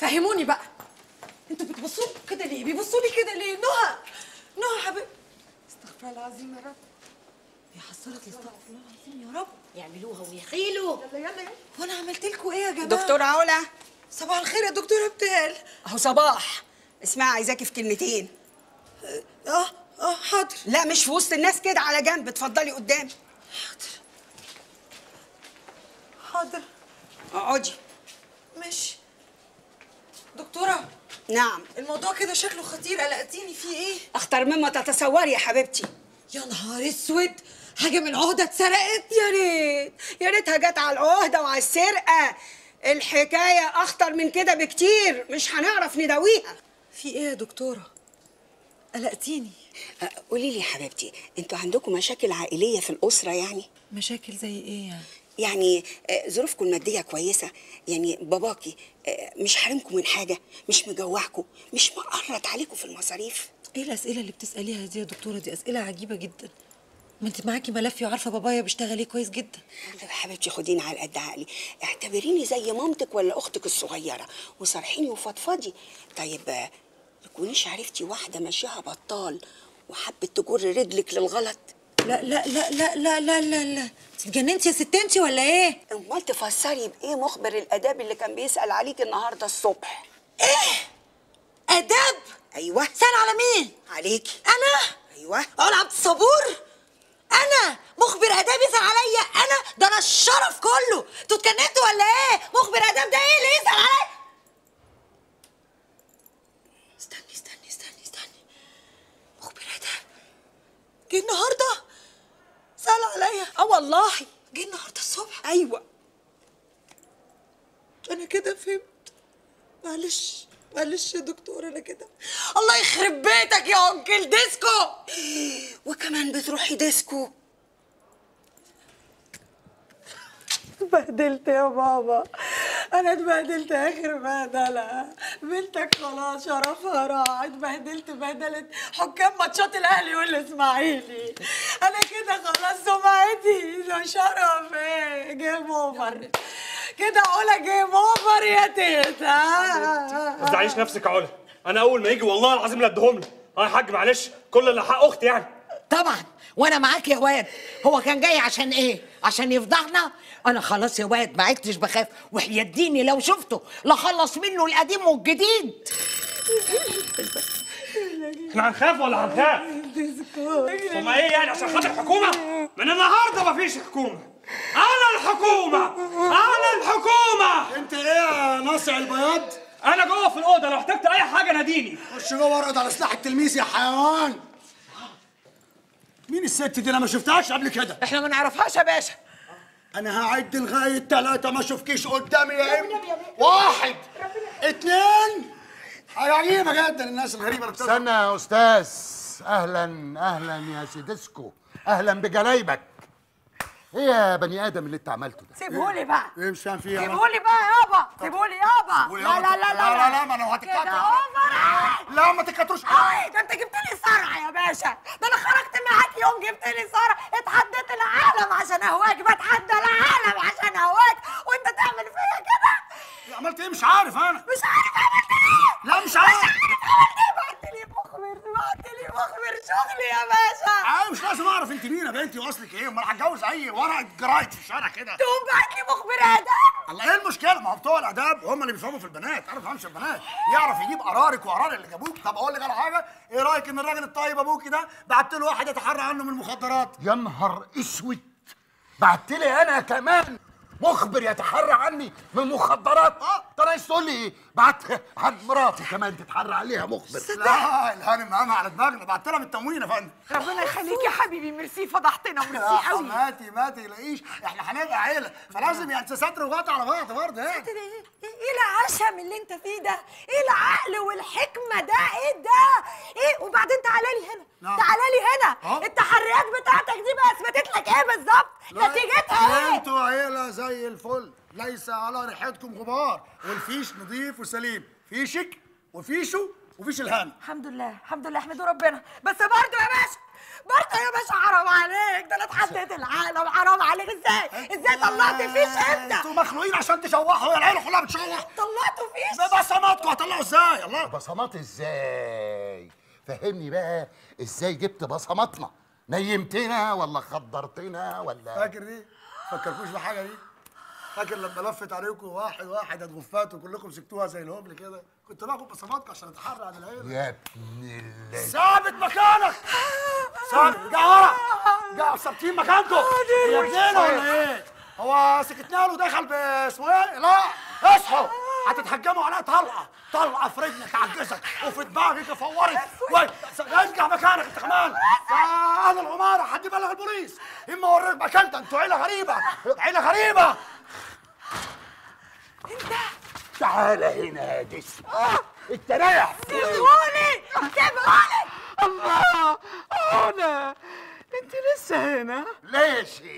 فهموني بقى انتوا بتبصوا كده ليه بيبصوا لي كده ليه نهى نهى حبيبي استغفر الله العظيم يا رب يا حصلت استغفر الله العظيم يا رب يعملوها ويخيلوا يلا يلا يلا وانا عملت لكم ايه يا جماعه دكتورة علا صباح الخير يا دكتوره بتال اهو صباح اسمعي عايزاكي في كلمتين اه اه حاضر لا مش في وسط الناس كده على جنب اتفضلي قدامي حاضر حاضر اقعدي ماشي دكتوره نعم الموضوع كده شكله خطير قلقتيني فيه ايه اخطر مما تتصوري يا حبيبتي يا نهار اسود حاجه من عهده اتسرقت يا ريت يا ريتها جت على العهده وعلى السرقه الحكايه اخطر من كده بكتير مش هنعرف نداويها في ايه يا دكتوره قلقتيني أه، قولي لي يا حبيبتي انتوا عندكم مشاكل عائليه في الاسره يعني مشاكل زي ايه يعني يعني آه، ظروفكم الماديه كويسه يعني باباكي آه، مش حارمكم من حاجه مش مجوعكم مش مقرط عليكم في المصاريف ايه الاسئله اللي بتساليها دي يا دكتوره دي اسئله عجيبه جدا ما انت معاكي ملفي وعارفه بابايا بيشتغل ايه كويس جدا طب يا حبيبتي خديني على قد عقلي اعتبريني زي مامتك ولا اختك الصغيره وصارحيني وفضفضي طيب آه، تكونيش عرفتي واحده ماشيها بطال وحبت تجر رجلك للغلط لا لا لا لا لا لا لا لا انت اتجننتي يا ست انت ولا ايه امال تفسري بايه مخبر الاداب اللي كان بيسال عليك النهارده الصبح اداب ايوه سال على مين عليكي انا ايوه علا عبد الصبور انا مخبر اداب يسال عليا انا ده انا الشرف كله انتوا اتجننتوا ولا ايه مخبر اداب ده ايه اللي يسال عليا استني استني استني استني مخبر اداب جه النهارده سال عليا اه والله جه النهارده الصبح ايوه انا كده فهمت معلش معلش يا دكتور انا كده الله يخرب بيتك يا انكل ديسكو وكمان بتروحي ديسكو اتبهدلت يا بابا انا اتبهدلت اخر بهدله بنتك خلاص شرفها راح اتبهدلت بهدله حكام ماتشات الاهلي والاسماعيلي انا كده خلاص سمعتي ده شرف ايه جيم اوفر كده علا جيم اوفر يا تيتا ما تزعليش نفسك يا علا انا اول ما يجي والله العظيم لا اديهم له اه يا حاج معلش كل اللي حق اختي يعني طبعا وانا معاك يا واد هو كان جاي عشان ايه عشان يفضحنا انا خلاص يا واد ما عدتش بخاف وحياة ديني لو شفته لخلص منه القديم والجديد احنا هنخاف ولا هنخاف؟ هما ايه يعني عشان خاطر الحكومه؟ من النهارده مفيش حكومه انا الحكومه انا الحكومه انت ايه يا ناصع البياض؟ انا جوه في الاوضه لو احتجت اي حاجه ناديني خش جوه ارقد على سلاح التلميذ يا حيوان مين الست دي انا ما شفتهاش قبل كده احنا ما نعرفهاش يا باشا انا هعد لغايه ثلاثه ما اشوفكيش قدامي يا ابني واحد اتنين حاجه عجيبه جدا الناس الغريبه اللي بتظهر استنى يا استاذ اهلا اهلا يا سيدسكو اهلا بجلايبك ايه يا بني ادم اللي انت عملته ده سيبهولي بقى ايه مش فاهم فيها سيبهولي بقى يابا سيبهولي يابا سيبهولي لا يابا. لا لا لا لا لا ما انا كده هتتقطع اوفر لا ما تكتروش أوي ده انت جبت لي صرع يا باشا ده انا خرجت معاك يوم جبت لي صرع اتحديت العالم عشان اهواك بتحدى العالم عشان اهواك وانت تعمل فيا كده عملت ايه مش عارف انا مش عارف عملت ايه لا مش عارف مش عارف عملت ايه بعت لي مخبر بعت لي مخبر شغلي يا باشا انا مش لازم اعرف انت مين يا بنتي واصلك ايه امال هتجوز اي ورقه جرايد في الشارع كده تقوم بعت لي مخبر ادم الله ايه المشكله ما هو بتوع الاداب هم اللي بيفهموا في البنات انا ما بفهمش في البنات يعرف يجيب قرارك وقرار اللي جابوك طب اقول لك على حاجه ايه رايك ان الراجل الطيب ابوكي ده بعت له واحد يتحرى عنه من المخدرات يا نهار اسود بعت لي انا كمان مخبر يتحرى عني من المخدرات آه. طب عايز تقول لي ايه بعت عن مراتي كمان تتحرى عليها مخبر لا الهانم معاها على دماغنا بعت لها من التموين يا فندم ربنا يخليك يا حبيبي ميرسي فضحتنا يا ميرسي قوي حماتي ما تقلقيش احنا هنبقى عيله فلازم يعني ستر وغطا على بعض برضه يعني ايه ايه العشم اللي انت فيه ده ايه العقل والحكمه ده ايه ده ايه وبعدين تعالى لي هنا نعم. تعالى لي هنا اه. التحريات بتاعتك دي بقى اثبتت لك ايه بالظبط نتيجتها ايه انتوا عيله زي الفل ليس على ريحتكم غبار والفيش نظيف وسليم فيشك وفيشو وفيش الهان الحمد لله الحمد لله احمدوا ربنا بس برضه يا باشا برضه يا باشا حرام عليك ده انا اتحديت العالم حرام عليك ازاي ازاي طلعت فيش انت انتوا مخلوقين عشان تشوحوا يا العيله كلها بتشوح طلعته فيش ده بصماتكم هطلعوا ازاي الله بصمات ازاي فهمني بقى ازاي جبت بصماتنا نيمتنا ولا خدرتنا ولا فاكر دي فكركوش بحاجه دي فاكر لما لفت عليكم واحد واحد هتغفات وكلكم سبتوها زي الهبل كده كنت باخد بصماتكم عشان اتحرى عن العيله يا ابن الله ثابت مكانك ثابت ارجع ورا ارجعوا ثابتين مكانكم هي جنينه ولا ايه؟ هو سكتنا له دخل باسمه ايه؟ لا اصحوا هتتهجموا عليها طلقه طلقه في رجلك عجزك وفي دماغك فورك وي ارجع مكانك انت كمان يا اهل العماره حد يبلغ البوليس اما اوريك مكانك انتوا عيله غريبه عيله غريبه تعال هنا يا جسم انت رايح فين؟ سيبوني سيبوني الله هنا انت لسه هنا ليش